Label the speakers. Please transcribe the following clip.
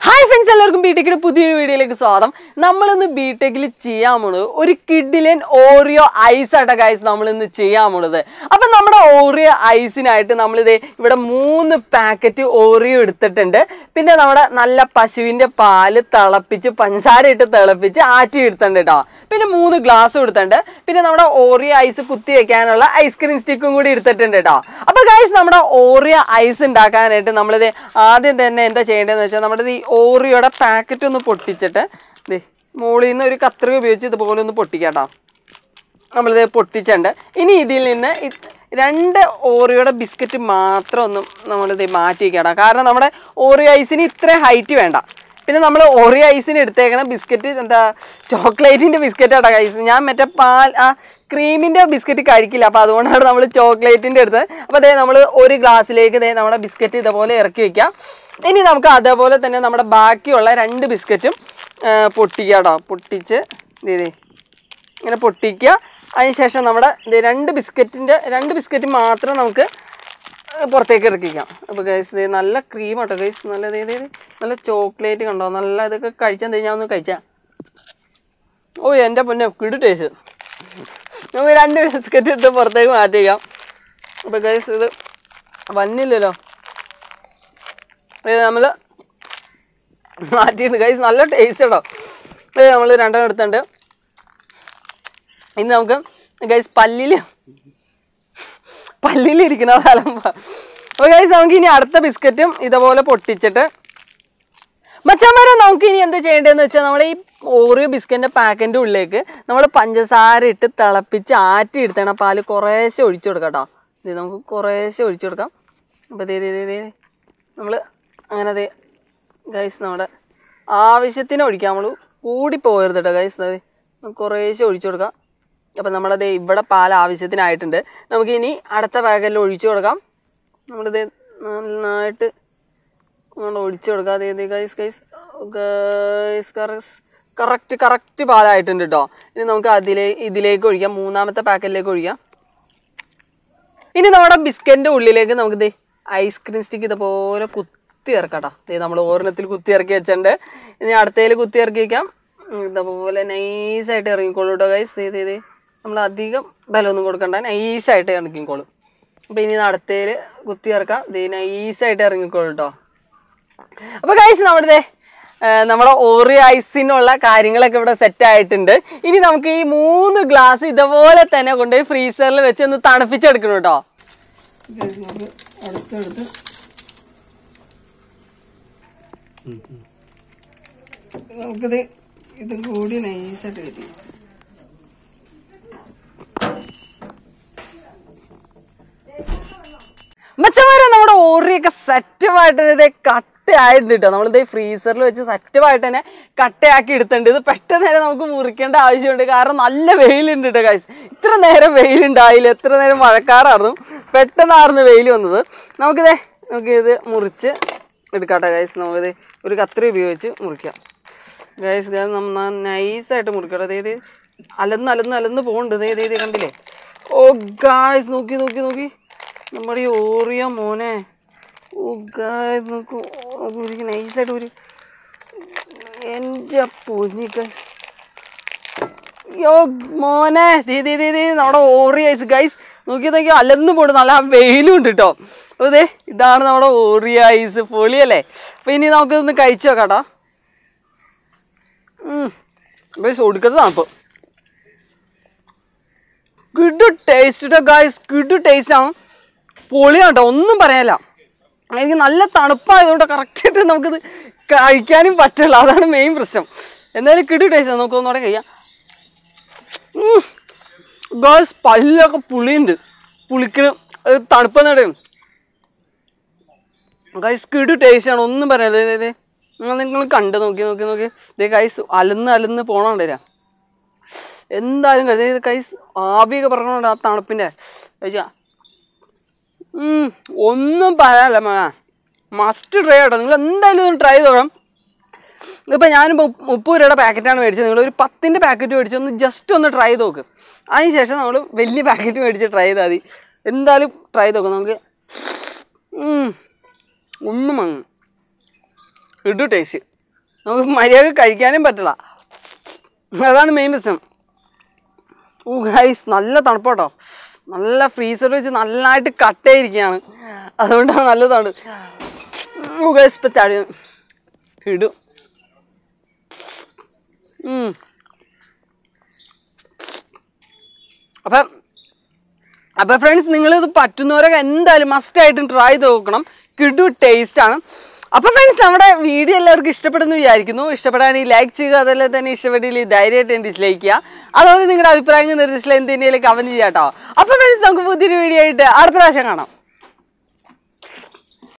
Speaker 1: Hi friends എല്ലാവർക്കും ബിടെക്കിന്റെ പുതിയൊരു വീഡിയോയിലേക്ക് സ്വാഗതം നമ്മളിന്ന് ബിടെക്കിൽ ചെയ്യാൻ പോണത് ഒരു കിഡിലൻ ഓറിയോ ഐസ് ആട്ട ഗൈസ് നമ്മൾ ഇന്ന് ചെയ്യാൻ പോണത് അപ്പൊ നമ്മുടെ ഓറിയോ ഐസിനായിട്ട് നമ്മളിത് ഇവിടെ മൂന്ന് പാക്കറ്റ് ഓറിയോ എടുത്തിട്ടുണ്ട് പിന്നെ നമ്മുടെ നല്ല പശുവിന്റെ പാല് തിളപ്പിച്ച് പഞ്ചസാര ഇട്ട് തിളപ്പിച്ച് ആറ്റി എടുത്തിട്ടുണ്ട് കേട്ടോ പിന്നെ മൂന്ന് ഗ്ലാസ് എടുത്തിട്ടുണ്ട് പിന്നെ നമ്മുടെ ഓറിയോ ഐസ് കുത്തി വെക്കാനുള്ള ഐസ്ക്രീം സ്റ്റിക്കും കൂടി എടുത്തിട്ടുണ്ട് കേട്ടോ അപ്പൊ ഗൈസ് നമ്മുടെ ഓറിയോ ഐസ് ഉണ്ടാക്കാനായിട്ട് നമ്മളിത് ആദ്യം തന്നെ എന്താ ചെയ്യേണ്ടതെന്ന് വെച്ചാൽ നമ്മുടെ ഈ ഓറിയോയുടെ പാക്കറ്റ് ഒന്ന് പൊട്ടിച്ചിട്ട് ദേ മുകളിൽ നിന്ന് ഒരു കത്രിക ഉപയോഗിച്ച് ഇതുപോലെ ഒന്ന് പൊട്ടിക്കാട്ടോ നമ്മളിത് പൊട്ടിച്ചിട്ടുണ്ട് ഇനി ഇതിൽ നിന്ന് ഇത് രണ്ട് ഓറിയോയുടെ ബിസ്ക്കറ്റ് മാത്രം ഒന്ന് നമ്മളിത് മാറ്റി വയ്ക്കണം കാരണം നമ്മുടെ ഓറിയോ ഐസിന് ഇത്ര ഹൈറ്റ് വേണ്ട പിന്നെ നമ്മൾ ഓറിയോ ഐസിന് എടുത്തേക്കണ ബിസ്ക്കറ്റ് എന്താ ചോക്ലേറ്റിൻ്റെ ബിസ്ക്കറ്റ് ആട്ടോ ഐസ് ഞാൻ മറ്റേ പാൽ ആ ക്രീമിൻ്റെ ബിസ്ക്കറ്റ് കഴിക്കില്ല അപ്പോൾ അതുകൊണ്ടാണ് നമ്മൾ ചോക്ലേറ്റിൻ്റെ എടുത്തത് അപ്പോൾ അതേ നമ്മൾ ഒരു ഗ്ലാസ്സിലേക്ക് ദേ നമ്മുടെ ബിസ്ക്കറ്റ് ഇതുപോലെ ഇറക്കി വെക്കാം ഇനി നമുക്ക് അതേപോലെ തന്നെ നമ്മുടെ ബാക്കിയുള്ള രണ്ട് ബിസ്ക്കറ്റും പൊട്ടിക്കാം കേട്ടോ പൊട്ടിച്ച് ഇതേ ഇങ്ങനെ പൊട്ടിക്കുക അതിനുശേഷം നമ്മുടെ ഇത് രണ്ട് ബിസ്ക്കറ്റിൻ്റെ രണ്ട് ബിസ്ക്കറ്റ് മാത്രം നമുക്ക് പുറത്തേക്ക് ഇറക്കിക്കാം അപ്പോൾ ഗൈസ് ഇത് നല്ല ക്രീം കേട്ടോ ഗൈസ് നല്ല ഇത് ഇത് നല്ല ചോക്ലേറ്റ് കണ്ടോ നല്ല ഇതൊക്കെ കഴിച്ചാൽ ഞാൻ ഒന്ന് കഴിച്ചാൽ ഓ എൻ്റെ പൊന്നെ കിടു ടേസ്റ്റ് നമുക്ക് രണ്ട് ബിസ്ക്കറ്റ് എടുത്ത് പുറത്തേക്ക് മാറ്റിക്കാം അപ്പോൾ ഗൈസ് ഇത് വന്നില്ലല്ലോ ഇത് നമ്മൾ മാറ്റിയിട്ടുണ്ട് ഗൈസ് നല്ല ടേസ്റ്റ് കേട്ടോ ഇത് നമ്മൾ രണ്ടെണ്ണം എടുത്തിട്ടുണ്ട് ഇനി നമുക്ക് ഗൈസ് പല്ലിൽ പല്ലിലിരിക്കുന്ന തലമ്പ അപ്പോൾ ഗൈസ് നമുക്ക് ഇനി അടുത്ത ബിസ്ക്കറ്റും ഇതുപോലെ പൊട്ടിച്ചിട്ട് മച്ചന്മാരെ നമുക്ക് ഇനി എന്താ ചെയ്യേണ്ടതെന്ന് വെച്ചാൽ നമ്മുടെ ഈ ഓറിയോ ബിസ്ക്കറ്റിൻ്റെ പാക്കറ്റിൻ്റെ ഉള്ളിലേക്ക് നമ്മൾ പഞ്ചസാര ഇട്ട് തിളപ്പിച്ച് ആറ്റി എടുത്തണം ആ പാല് കുറേശ്ശെ ഒഴിച്ചു കൊടുക്കാം കേട്ടോ ഇത് നമുക്ക് കുറേശ്ശെ ഒഴിച്ചു കൊടുക്കാം അപ്പോൾ ഇതേ ഇതേ ഇതേ നമ്മൾ അങ്ങനെ അതെ ഗൈസ് നമ്മുടെ ആവശ്യത്തിന് ഒഴിക്കാം നമ്മൾ കൂടി പോകരുത് കേട്ടോ ഗൈസ് അതെ കുറേശ്ശെ ഒഴിച്ചു കൊടുക്കാം അപ്പം നമ്മളത് ഇവിടെ പാൽ ആവശ്യത്തിനായിട്ടുണ്ട് നമുക്ക് ഇനി അടുത്ത പാക്കറ്റിൽ ഒഴിച്ചു കൊടുക്കാം നമ്മളിത് നന്നായിട്ട് നമ്മൾ ഒഴിച്ചു കൊടുക്കാം അതെ അതെ guys guys guys correct correct പാലായിട്ടുണ്ട് കേട്ടോ ഇനി നമുക്ക് അതിലേ ഇതിലേക്ക് ഒഴിക്കാം മൂന്നാമത്തെ പാക്കറ്റിലേക്ക് ഒഴിക്കാം ഇനി നമ്മുടെ ബിസ്ക്കറ്റിന്റെ ഉള്ളിലേക്ക് നമുക്ക് ദേ ഐസ്ക്രീം സ്റ്റിക്ക് ഇതുപോലെ കുത്തി ഇറക്കാട്ടോ ദേ നമ്മൾ ഓരണത്തിൽ കുത്തി ഇറക്കി വെച്ചിട്ടുണ്ട് ഇനി അടുത്തതിൽ കുത്തി ഇറക്കി വെക്കാം ഇതുപോലെ നൈസായിട്ട് ഇറങ്ങിക്കോളൂ കേട്ടോ ഗൈസ് ദേ ദേ ദേ നമ്മൾ അധികം ബലമൊന്നും കൊടുക്കണ്ട നൈസായിട്ട് ഇറങ്ങിക്കോളും അപ്പോൾ ഇനി അടുത്തതിൽ കുത്തി ഇറക്കാം ദേ നൈസായിട്ട് ഇറങ്ങിക്കോളൂ കേട്ടോ അപ്പോൾ ഗൈസ് നമ്മുടെ ദേ ആ, നമ്മുടെ ഓറിയോ ഐസിനുള്ള കാര്യങ്ങളൊക്കെ ഇവിടെ സെറ്റ് ആയിട്ടുണ്ട് ഇനി നമുക്ക് ഈ മൂന്ന് ഗ്ലാസ് ഇതുപോലെ തന്നെ കൊണ്ടുപോയി ഫ്രീസറിൽ വെച്ച് ഒന്ന് തണുപ്പിച്ചെടുക്കണം കേട്ടോ അടുത്തെടുത്ത് നമുക്കിത് ഇതും കൂടി നൈസായിട്ട് കയറ്റി മച്ചന്മാരെ നമ്മുടെ ഓറിയൊക്കെ സെറ്റുമായിട്ട് ഇതേ കട്ടയായിട്ടുണ്ട് കേട്ടോ നമ്മളിത് ഫ്രീസറിൽ വെച്ച് സെറ്റുമായിട്ട് തന്നെ കട്ടയാക്കി എടുത്തിട്ടുണ്ട് ഇത് പെട്ടെന്ന് തന്നെ നമുക്ക് മുറിക്കേണ്ട ആവശ്യമുണ്ട് കാരണം നല്ല വെയിലുണ്ട് കേട്ടോ ഗൈസ് ഇത്ര നേരം വെയിലുണ്ടായില്ല എത്ര നേരം മഴക്കാറായിരുന്നു പെട്ടെന്നായിരുന്നു വെയിൽ വന്നത് നമുക്കിതേ നമുക്ക് ഇത് മുറിച്ച് എടുക്കാട്ടെ ഗൈസ് നമുക്കിത് ഒരു കത്രി ഉപയോഗിച്ച് മുറിക്കാം ഗൈസ് ഗൈസ് നമ്മൾ നൈസായിട്ട് മുറിക്കട്ടെ അതായത് അലന്ന് അലന്ന് അലന്ന് പോകുന്നുണ്ട് ഇതേ ഇതേ കണ്ടില്ലേ ഓ ഗായ്സ് നോക്കി നോക്കി നോക്കി നമ്മുടെ ഈ ഓറിയ മോനെ ഓ ഗായ്സ് നോക്കൂ നോക്കൂ നൈസായിട്ട് ഒരു എൻ്റെ പൊന്നിക്ക യോ മോനെ ദേ ദേ ദേ ദേ നമ്മുടെ ഓറി ഐസ് ഗൈസ് നോക്കി നോക്കി അലന്ന് പോണ്ട് നല്ല വെയിലും ഉണ്ട് കേട്ടോ അപ്പോൾ ദേ ഇതാണ് നമ്മുടെ ഓറിയ ഐസ് പൊളിയല്ലേ അപ്പോൾ ഇനി നമുക്കിതൊന്ന് കഴിച്ചു നോക്കാം കേട്ടോ ഗൈസ് ഒടുക്കത്തെ തണുപ്പ് good taste guys good taste ആണ് പൊളിയാണ് കേട്ടോ ഒന്നും പറയാനില്ല എനിക്ക് നല്ല തണുപ്പായതുകൊണ്ട് കറക്റ്റായിട്ട് നമുക്കിത് കഴിക്കാനും പറ്റില്ല അതാണ് മെയിൻ പ്രശ്നം എന്നാലും കിട്ടു ടേസ്റ്റ് നമുക്ക് ഒന്നുകൂടെ കഴിയാം ഗേൾസ് പല്ലൊക്കെ പുളിയുണ്ട് പുളിക്കണ് ഒരു തണുപ്പെന്നിടും ഗൈസ് കിടു ടേസ്റ്റ് ആണ് ഒന്നും പറയാനില്ല ഇതേ ഇതേ നിങ്ങൾ നിങ്ങൾ കണ്ട് നോക്കി നോക്കി നോക്കി ഇതേ കൈസ് അലന്ന് അലന്ന് പോണോണ്ടരാ എന്തായാലും കഴിച്ച കൈസ് ആവിയൊക്കെ പറഞ്ഞോണ്ട് ആ തണുപ്പിൻ്റെ കഴിച്ചാ ഉം, ഒന്നും പറയാനില്ല മക മസ്റ്റ് ട്രൈ കേട്ടോ നിങ്ങൾ എന്തായാലും ഒന്ന് ട്രൈ ചെയ്ത് നോക്കണം ഇതിപ്പോൾ ഞാൻ മുപ്പത് രൂപയുടെ പാക്കറ്റാണ് മേടിച്ചത് നിങ്ങൾ ഒരു പത്തിൻ്റെ പാക്കറ്റ് മേടിച്ച് ഒന്ന് ജസ്റ്റ് ഒന്ന് ട്രൈ ചെയ്ത് നോക്ക് അതിന് ശേഷം നമ്മൾ വലിയ പാക്കറ്റ് മേടിച്ച് ട്രൈ ചെയ്താൽ മതി എന്തായാലും ട്രൈ ചെയ്ത് നോക്കാം നമുക്ക് ഉം, ഒന്നും മങ്ങും ഇട്ടു ടേസ്റ്റ് നമുക്ക് മര്യാദ കഴിക്കാനും പറ്റില്ല അതാണ് മെയിൻ പ്രശ്നം ഓ ഗൈസ് നല്ല തണുപ്പാട്ടോ നല്ല ഫ്രീസർ വെച്ച് നല്ലതായിട്ട് കട്ടയിരിക്കുകയാണ് അതുകൊണ്ടാണ് നല്ല തണുപ്പ് ഓ ഗൈസ് ഇപ്പം തടി ഇടും ഉം. അപ്പം അപ്പം ഫ്രണ്ട്സ് നിങ്ങൾ ഇത് പറ്റുന്നവരൊക്കെ എന്തായാലും മസ്റ്റ് ആയിട്ടും ട്രൈ ചെയ്ത് നോക്കണം കിടു ടേസ്റ്റ് ആണ് അപ്പം ഫ്രണ്ട്സ് നമ്മുടെ വീഡിയോ എല്ലാവർക്കും ഇഷ്ടപ്പെടുന്നു വിചാരിക്കുന്നു ഇഷ്ടപ്പെടാണെങ്കിൽ ലൈക്ക് ചെയ്യുക അതല്ലേ തന്നെ ഇഷ്ടപ്പെട്ടില്ലെങ്കിൽ ധൈര്യമായിട്ട് ഡിസ്ലൈക്ക് ചെയ്യുക അതുപോലെ നിങ്ങളുടെ അഭിപ്രായങ്ങൾ നിർദ്ദേശിച്ചില്ല എന്തെങ്കിലും കമൻറ്റ് ചെയ്യാം കേട്ടോ അപ്പം ഫ്രണ്ട്സ് നമുക്ക് പുതിയൊരു വീഡിയോ ആയിട്ട് അടുത്ത പ്രാവശ്യം കാണാം